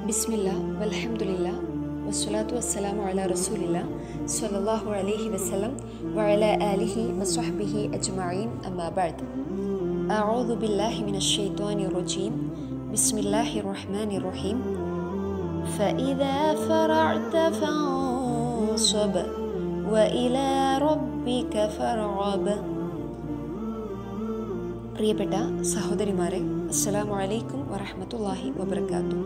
ബിസ്മില്ല വൽഹംദുലില്ല വസ്സലാത്തു വസ്സലാമു അല റസൂലില്ല സ്വല്ലല്ലാഹു അലൈഹി വസല്ലം വഅല ആലിഹി വസ്വഹ്ബിഹി അജ്മഈൻ അമ്മാ ബഅദ് أعوذ بالله من الشيطان الرجيم بسم الله الرحمن الرحيم فإذا فرعت فانصب وإلى ربك فارغب പ്രിയപ്പെട്ട സഹോദരിമാരെ അസ്സലാമു അലൈക്കും വറഹ്മത്തുള്ളാഹി വബർക്കാത്തു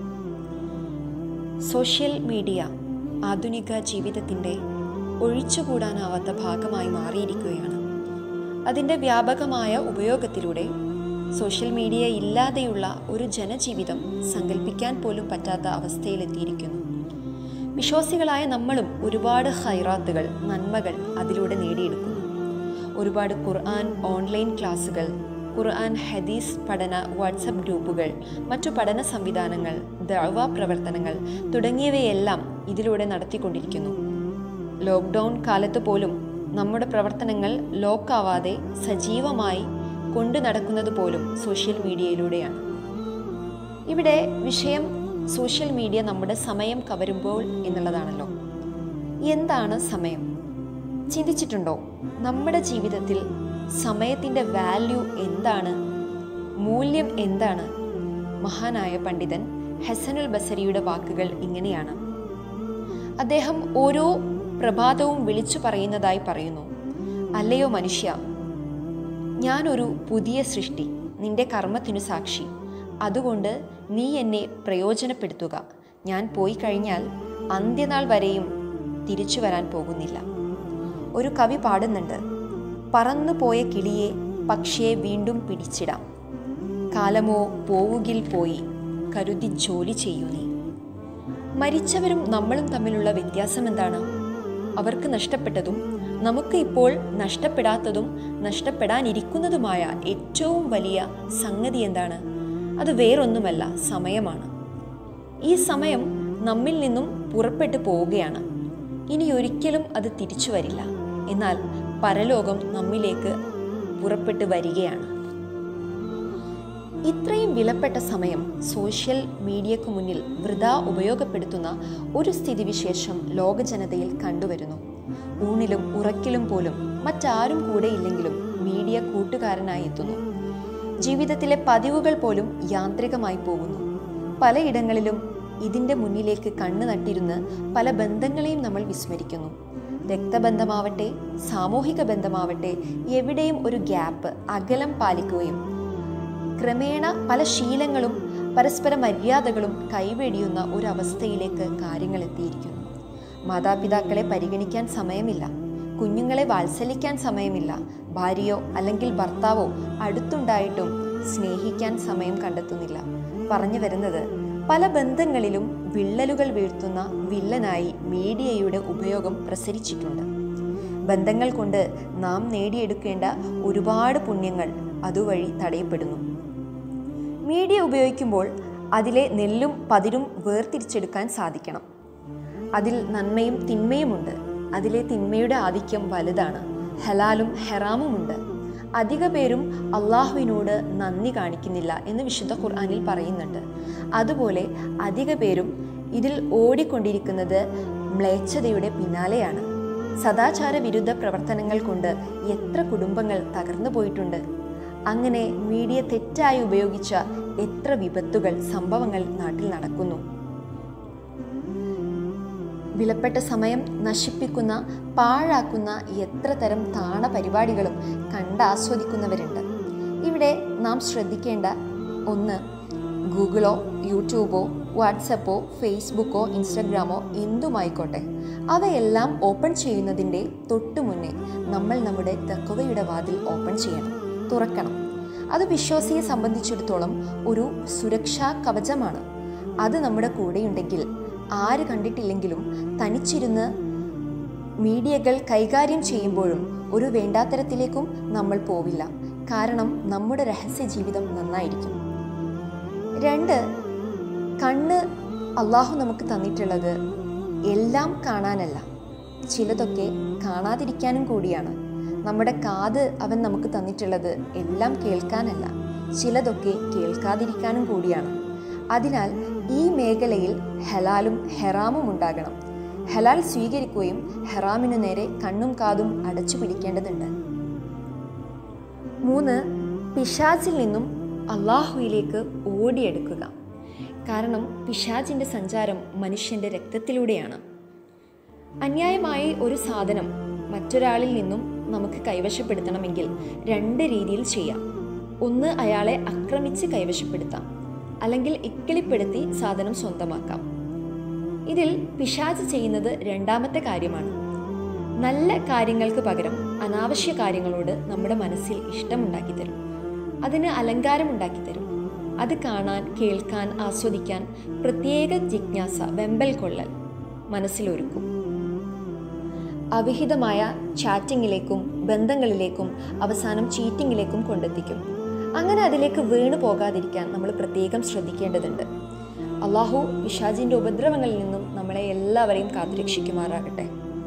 സോഷ്യൽ മീഡിയ ആധുനിക ജീവിതത്തിൻ്റെ ഒഴിച്ചുകൂടാനാവാത്ത ഭാഗമായി മാറിയിരിക്കുകയാണ് അതിൻ്റെ വ്യാപകമായ ഉപയോഗത്തിലൂടെ സോഷ്യൽ മീഡിയ ഇല്ലാതെയുള്ള ഒരു ജനജീവിതം സങ്കല്പിക്കാൻ പോലും പറ്റാത്ത അവസ്ഥയിലെത്തിയിരിക്കുന്നു വിശ്വാസികളായ നമ്മളും ഒരുപാട് ഹൈറാത്തുകൾ നന്മകൾ അതിലൂടെ നേടിയെടുക്കുന്നു ഒരുപാട് ഖുർആൻ ഓൺലൈൻ ക്ലാസ്സുകൾ ഖുർആൻ ഹദീസ് പഠന വാട്സപ്പ് ഗ്രൂപ്പുകൾ മറ്റു പഠന സംവിധാനങ്ങൾ ദഅവ പ്രവർത്തനങ്ങൾ തുടങ്ങിയവയെല്ലാം ഇതിലൂടെ നടത്തിക്കൊണ്ടിരിക്കുന്നു ലോക്ക്ഡൗൺ കാലത്ത് പോലും നമ്മുടെ പ്രവർത്തനങ്ങൾ ലോക്കാവാതെ സജീവമായി കൊണ്ടു നടക്കുന്നത് പോലും സോഷ്യൽ മീഡിയയിലൂടെയാണ് ഇവിടെ വിഷയം സോഷ്യൽ മീഡിയ നമ്മുടെ സമയം കവരുമ്പോൾ എന്നുള്ളതാണല്ലോ എന്താണ് സമയം ചിന്തിച്ചിട്ടുണ്ടോ നമ്മുടെ ജീവിതത്തിൽ സമയത്തിൻ്റെ വാല്യൂ എന്താണ് മൂല്യം എന്താണ് മഹാനായ പണ്ഡിതൻ ഹസനുൽ ബസരിയുടെ വാക്കുകൾ ഇങ്ങനെയാണ് അദ്ദേഹം ഓരോ പ്രഭാതവും വിളിച്ചു പറയുന്നതായി പറയുന്നു അല്ലയോ മനുഷ്യ ഞാനൊരു പുതിയ സൃഷ്ടി നിന്റെ കർമ്മത്തിനു സാക്ഷി അതുകൊണ്ട് നീ എന്നെ പ്രയോജനപ്പെടുത്തുക ഞാൻ പോയി കഴിഞ്ഞാൽ അന്ത്യനാൾ വരെയും തിരിച്ചു വരാൻ പോകുന്നില്ല ഒരു കവി പാടുന്നുണ്ട് പറന്നു പോയ കിളിയെ പക്ഷിയെ വീണ്ടും പിടിച്ചിടാം കാലമോ പോവുകിൽ പോയി കരുതി ജോലി ചെയ്യൂ നീ മരിച്ചവരും നമ്മളും തമ്മിലുള്ള വ്യത്യാസം എന്താണ് അവർക്ക് നഷ്ടപ്പെട്ടതും നമുക്ക് ഇപ്പോൾ നഷ്ടപ്പെടാത്തതും നഷ്ടപ്പെടാനിരിക്കുന്നതുമായ ഏറ്റവും വലിയ സംഗതി എന്താണ് അത് വേറൊന്നുമല്ല സമയമാണ് ഈ സമയം നമ്മിൽ നിന്നും പുറപ്പെട്ടു പോവുകയാണ് ഇനി ഒരിക്കലും അത് തിരിച്ചു വരില്ല എന്നാൽ പരലോകം നമ്മിലേക്ക് പുറപ്പെട്ടു വരികയാണ് ഇത്രയും വിലപ്പെട്ട സമയം സോഷ്യൽ മീഡിയക്ക് മുന്നിൽ വൃഥ ഉപയോഗപ്പെടുത്തുന്ന ഒരു സ്ഥിതിവിശേഷം ലോക ജനതയിൽ കണ്ടുവരുന്നു ഊണിലും ഉറക്കിലും പോലും മറ്റാരും കൂടെയില്ലെങ്കിലും മീഡിയ കൂട്ടുകാരനായി എത്തുന്നു ജീവിതത്തിലെ പതിവുകൾ പോലും യാന്ത്രികമായി പോകുന്നു പലയിടങ്ങളിലും ഇതിൻ്റെ മുന്നിലേക്ക് കണ്ണു നട്ടിരുന്ന് പല ബന്ധങ്ങളെയും നമ്മൾ വിസ്മരിക്കുന്നു രക്തബന്ധമാവട്ടെ സാമൂഹിക ബന്ധമാവട്ടെ എവിടെയും ഒരു ഗ്യാപ്പ് അകലം പാലിക്കുകയും ക്രമേണ പല ശീലങ്ങളും പരസ്പര മര്യാദകളും കൈവെടിയുന്ന ഒരു അവസ്ഥയിലേക്ക് കാര്യങ്ങൾ എത്തിയിരിക്കുന്നു മാതാപിതാക്കളെ പരിഗണിക്കാൻ സമയമില്ല കുഞ്ഞുങ്ങളെ വാത്സല്യിക്കാൻ സമയമില്ല ഭാര്യയോ അല്ലെങ്കിൽ ഭർത്താവോ അടുത്തുണ്ടായിട്ടും സ്നേഹിക്കാൻ സമയം കണ്ടെത്തുന്നില്ല പറഞ്ഞു വരുന്നത് പല ബന്ധങ്ങളിലും വിള്ളലുകൾ വീഴ്ത്തുന്ന വില്ലനായി മീഡിയയുടെ ഉപയോഗം പ്രസരിച്ചിട്ടുണ്ട് ബന്ധങ്ങൾ കൊണ്ട് നാം നേടിയെടുക്കേണ്ട ഒരുപാട് പുണ്യങ്ങൾ അതുവഴി തടയപ്പെടുന്നു മീഡിയ ഉപയോഗിക്കുമ്പോൾ അതിലെ നെല്ലും പതിരും വേർതിരിച്ചെടുക്കാൻ സാധിക്കണം അതിൽ നന്മയും തിന്മയുമുണ്ട് അതിലെ തിന്മയുടെ ആധിക്യം വലുതാണ് ഹലാലും ഹെറാമുമുണ്ട് അധിക പേരും അള്ളാഹുവിനോട് നന്ദി കാണിക്കുന്നില്ല എന്ന് വിശുദ്ധ ഖുർആാനിൽ പറയുന്നുണ്ട് അതുപോലെ അധിക പേരും ഇതിൽ ഓടിക്കൊണ്ടിരിക്കുന്നത് മ്ലേച്ഛതയുടെ പിന്നാലെയാണ് സദാചാര വിരുദ്ധ പ്രവർത്തനങ്ങൾ കൊണ്ട് എത്ര കുടുംബങ്ങൾ തകർന്നു പോയിട്ടുണ്ട് അങ്ങനെ മീഡിയ തെറ്റായി ഉപയോഗിച്ച എത്ര വിപത്തുകൾ സംഭവങ്ങൾ നാട്ടിൽ നടക്കുന്നു വിലപ്പെട്ട സമയം നശിപ്പിക്കുന്ന പാഴാക്കുന്ന എത്ര തരം താണ പരിപാടികളും കണ്ടാസ്വദിക്കുന്നവരുണ്ട് ഇവിടെ നാം ശ്രദ്ധിക്കേണ്ട ഒന്ന് ഗൂഗിളോ യൂട്യൂബോ വാട്സപ്പോ ഫേസ്ബുക്കോ ഇൻസ്റ്റഗ്രാമോ എന്തുമായിക്കോട്ടെ അവയെല്ലാം ഓപ്പൺ ചെയ്യുന്നതിൻ്റെ തൊട്ടു മുന്നേ നമ്മൾ നമ്മുടെ തക്കവയുടെ വാതിൽ ഓപ്പൺ ചെയ്യണം തുറക്കണം അത് വിശ്വാസിയെ സംബന്ധിച്ചിടത്തോളം ഒരു സുരക്ഷാ കവചമാണ് അത് നമ്മുടെ കൂടെയുണ്ടെങ്കിൽ ആര് കണ്ടിട്ടില്ലെങ്കിലും തനിച്ചിരുന്ന് മീഡിയകൾ കൈകാര്യം ചെയ്യുമ്പോഴും ഒരു വേണ്ടാത്തരത്തിലേക്കും നമ്മൾ പോവില്ല കാരണം നമ്മുടെ രഹസ്യ ജീവിതം നന്നായിരിക്കും രണ്ട് കണ്ണ് അള്ളാഹു നമുക്ക് തന്നിട്ടുള്ളത് എല്ലാം കാണാനല്ല ചിലതൊക്കെ കാണാതിരിക്കാനും കൂടിയാണ് നമ്മുടെ കാത് അവൻ നമുക്ക് തന്നിട്ടുള്ളത് എല്ലാം കേൾക്കാനല്ല ചിലതൊക്കെ കേൾക്കാതിരിക്കാനും കൂടിയാണ് അതിനാൽ ഈ മേഖലയിൽ ഹലാലും ഹെറാമും ഉണ്ടാകണം ഹലാൽ സ്വീകരിക്കുകയും ഹെറാമിനു നേരെ കണ്ണും കാതും അടച്ചു പിടിക്കേണ്ടതുണ്ട് മൂന്ന് പിശാചിൽ നിന്നും അള്ളാഹുവിലേക്ക് ഓടിയെടുക്കുക കാരണം പിശാചിൻ്റെ സഞ്ചാരം മനുഷ്യൻ്റെ രക്തത്തിലൂടെയാണ് അന്യായമായി ഒരു സാധനം മറ്റൊരാളിൽ നിന്നും നമുക്ക് കൈവശപ്പെടുത്തണമെങ്കിൽ രണ്ട് രീതിയിൽ ചെയ്യാം ഒന്ന് അയാളെ ആക്രമിച്ച് കൈവശപ്പെടുത്താം അല്ലെങ്കിൽ ഇക്കിളിപ്പെടുത്തി സാധനം സ്വന്തമാക്കാം ഇതിൽ പിശാച് ചെയ്യുന്നത് രണ്ടാമത്തെ കാര്യമാണ് നല്ല കാര്യങ്ങൾക്ക് പകരം അനാവശ്യ കാര്യങ്ങളോട് നമ്മുടെ മനസ്സിൽ ഇഷ്ടമുണ്ടാക്കി തരും അതിന് അലങ്കാരമുണ്ടാക്കി തരും അത് കാണാൻ കേൾക്കാൻ ആസ്വദിക്കാൻ പ്രത്യേക ജിജ്ഞാസ വെമ്പൽ കൊള്ളൽ മനസ്സിലൊരുക്കും അവിഹിതമായ ചാറ്റിങ്ങിലേക്കും ബന്ധങ്ങളിലേക്കും അവസാനം ചീറ്റിങ്ങിലേക്കും കൊണ്ടെത്തിക്കും അങ്ങനെ അതിലേക്ക് വീണു പോകാതിരിക്കാൻ നമ്മൾ പ്രത്യേകം ശ്രദ്ധിക്കേണ്ടതുണ്ട് അള്ളാഹു പിശാജിൻ്റെ ഉപദ്രവങ്ങളിൽ നിന്നും നമ്മളെ എല്ലാവരെയും കാത്തുരക്ഷിക്കുമാറാകട്ടെ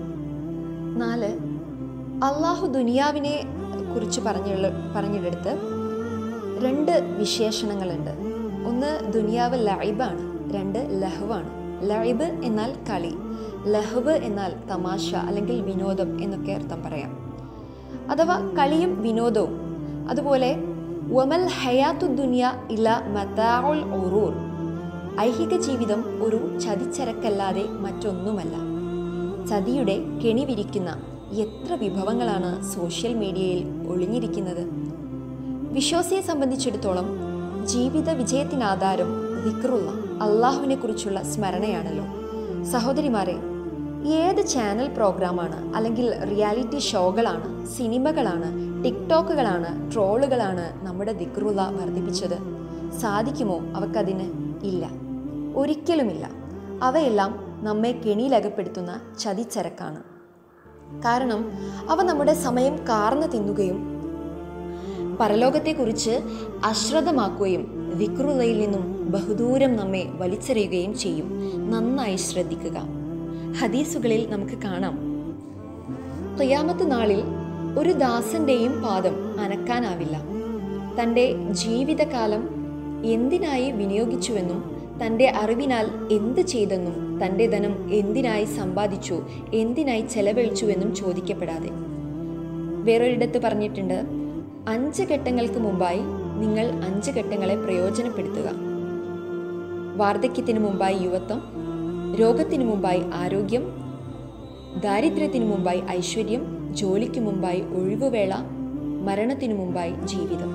നാല് അള്ളാഹു ദുനിയാവിനെ കുറിച്ച് പറഞ്ഞുള്ള പറഞ്ഞിടത്ത് രണ്ട് വിശേഷണങ്ങളുണ്ട് ഒന്ന് ദുനിയാവ് ലൈബാണ് രണ്ട് ലഹുവാണ് ലൈബ് എന്നാൽ കളി ലഹുവ് എന്നാൽ തമാശ അല്ലെങ്കിൽ വിനോദം എന്നൊക്കെ അർത്ഥം പറയാം അഥവാ കളിയും വിനോദവും അതുപോലെ വമൽ ഹയാത്തു ദുനിയ ഇല മതാഉൽ ഉറൂർ ഐഹിക ജീവിതം ഒരു ചതിച്ചരക്കല്ലാതെ മറ്റൊന്നുമല്ല ചതിയുടെ കെണി വിരിക്കുന്ന എത്ര വിഭവങ്ങളാണ് സോഷ്യൽ മീഡിയയിൽ ഒളിഞ്ഞിരിക്കുന്നത് വിശ്വാസിയെ സംബന്ധിച്ചിടത്തോളം ജീവിത വിജയത്തിനാധാരം വിക്രുള്ള അള്ളാഹുവിനെ കുറിച്ചുള്ള സ്മരണയാണല്ലോ സഹോദരിമാരെ ഏത് ചാനൽ പ്രോഗ്രാമാണ് അല്ലെങ്കിൽ റിയാലിറ്റി ഷോകളാണ് സിനിമകളാണ് ടിക്ടോക്കുകളാണ് ട്രോളുകളാണ് നമ്മുടെ ദിക്റുള്ള വർദ്ധിപ്പിച്ചത് സാധിക്കുമോ അവക്കതിന് ഇല്ല ഒരിക്കലുമില്ല അവയെല്ലാം നമ്മെ കെണിയിലകപ്പെടുത്തുന്ന ചതിച്ചരക്കാണ് കാരണം അവ നമ്മുടെ സമയം കാർന്നു തിന്നുകയും പരലോകത്തെക്കുറിച്ച് അശ്രദ്ധമാക്കുകയും വിക്രുതയിൽ നിന്നും ബഹുദൂരം നമ്മെ വലിച്ചെറിയുകയും ചെയ്യും നന്നായി ശ്രദ്ധിക്കുക ഹദീസുകളിൽ നമുക്ക് കാണാം ഖിയാമത്ത് നാളിൽ ഒരു ദാസന്റെയും പാദം അനക്കാനാവില്ല തൻ്റെ ജീവിതകാലം എന്തിനായി വിനിയോഗിച്ചുവെന്നും തൻ്റെ അറിവിനാൽ എന്ത് ചെയ്തെന്നും തൻ്റെ ധനം എന്തിനായി സമ്പാദിച്ചു എന്തിനായി ചെലവഴിച്ചുവെന്നും ചോദിക്കപ്പെടാതെ വേറൊരിടത്ത് പറഞ്ഞിട്ടുണ്ട് അഞ്ച് ഘട്ടങ്ങൾക്ക് മുമ്പായി നിങ്ങൾ അഞ്ച് ഘട്ടങ്ങളെ പ്രയോജനപ്പെടുത്തുക വാർദ്ധക്യത്തിന് മുമ്പായി യുവത്വം രോഗത്തിന് മുമ്പായി ആരോഗ്യം ദാരിദ്ര്യത്തിന് മുമ്പായി ഐശ്വര്യം ജോലിക്ക് മുമ്പായി ഒഴിവുവേള മരണത്തിനു മുമ്പായി ജീവിതം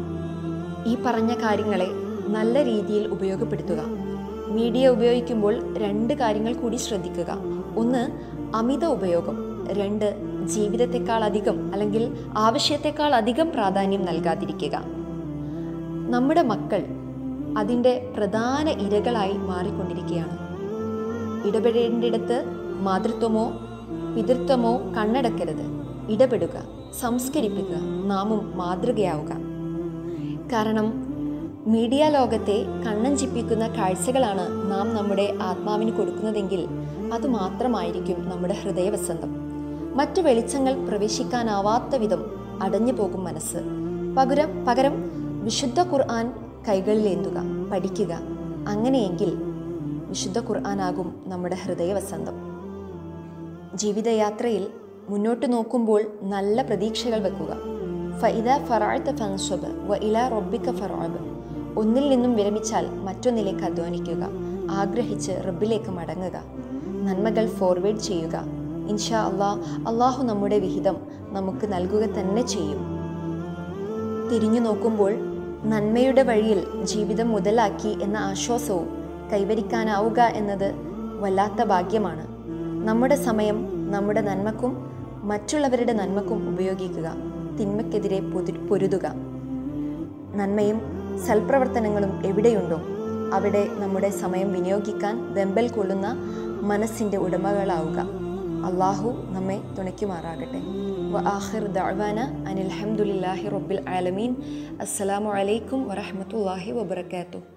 ഈ പറഞ്ഞ കാര്യങ്ങളെ നല്ല രീതിയിൽ ഉപയോഗപ്പെടുത്തുക മീഡിയ ഉപയോഗിക്കുമ്പോൾ രണ്ട് കാര്യങ്ങൾ കൂടി ശ്രദ്ധിക്കുക ഒന്ന് അമിത ഉപയോഗം രണ്ട് ജീവിതത്തെക്കാൾ അധികം അല്ലെങ്കിൽ ആവശ്യത്തെക്കാൾ അധികം പ്രാധാന്യം നൽകാതിരിക്കുക നമ്മുടെ മക്കൾ അതിൻ്റെ പ്രധാന ഇരകളായി മാറിക്കൊണ്ടിരിക്കുകയാണ് ഇടപെടേണ്ടിടത്ത് മാതൃത്വമോ പിതൃത്വമോ കണ്ണടക്കരുത് ഇടപെടുക സംസ്കരിപ്പിക്കുക നാമും മാതൃകയാവുക കാരണം മീഡിയ ലോകത്തെ കണ്ണഞ്ചിപ്പിക്കുന്ന കാഴ്ചകളാണ് നാം നമ്മുടെ ആത്മാവിന് കൊടുക്കുന്നതെങ്കിൽ അതുമാത്രമായിരിക്കും നമ്മുടെ ഹൃദയവസന്തം മറ്റു വെളിച്ചങ്ങൾ പ്രവേശിക്കാനാവാത്ത വിധം അടഞ്ഞു പോകും മനസ്സ് പകരം പകരം വിശുദ്ധ ഖുർആൻ കൈകളിലേന്തുക പഠിക്കുക അങ്ങനെയെങ്കിൽ വിശുദ്ധ ഖുർആനാകും നമ്മുടെ ഹൃദയവസന്തം ജീവിതയാത്രയിൽ മുന്നോട്ട് നോക്കുമ്പോൾ നല്ല പ്രതീക്ഷകൾ വെക്കുക ഫഇദ ഫറാഴ്ത്ത ഫൻസബ് വ ഇല റബ്ബിക്ക ഫറാബ് ഒന്നിൽ നിന്നും വിരമിച്ചാൽ മറ്റൊന്നിലേക്ക് അധ്വാനിക്കുക ആഗ്രഹിച്ച് റബ്ബിലേക്ക് മടങ്ങുക നന്മകൾ ഫോർവേഡ് ചെയ്യുക ഇൻഷാ അള്ളാ അള്ളാഹു നമ്മുടെ വിഹിതം നമുക്ക് നൽകുക തന്നെ ചെയ്യും തിരിഞ്ഞു നോക്കുമ്പോൾ നന്മയുടെ വഴിയിൽ ജീവിതം മുതലാക്കി എന്ന ആശ്വാസവും കൈവരിക്കാനാവുക എന്നത് വല്ലാത്ത ഭാഗ്യമാണ് നമ്മുടെ സമയം നമ്മുടെ നന്മക്കും മറ്റുള്ളവരുടെ നന്മക്കും ഉപയോഗിക്കുക തിന്മയ്ക്കെതിരെ പൊതു- പൊരുതുക നന്മയും സൽപ്രവർത്തനങ്ങളും എവിടെയുണ്ടോ അവിടെ നമ്മുടെ സമയം വിനിയോഗിക്കാൻ വെമ്പൽ കൊള്ളുന്ന മനസ്സിൻ്റെ ഉടമകളാവുക അള്ളാഹു നമ്മെ തുണയ്ക്കുമാറാകട്ടെ വ ആഖിർ ദഅ്വാന അനിൽ ഹംദുലില്ലാഹി റബ്ബിൽ ആലമീൻ അസ്സലാമു അലൈക്കും വറഹ്മത്തുള്ളാഹി വബറകാതുഹു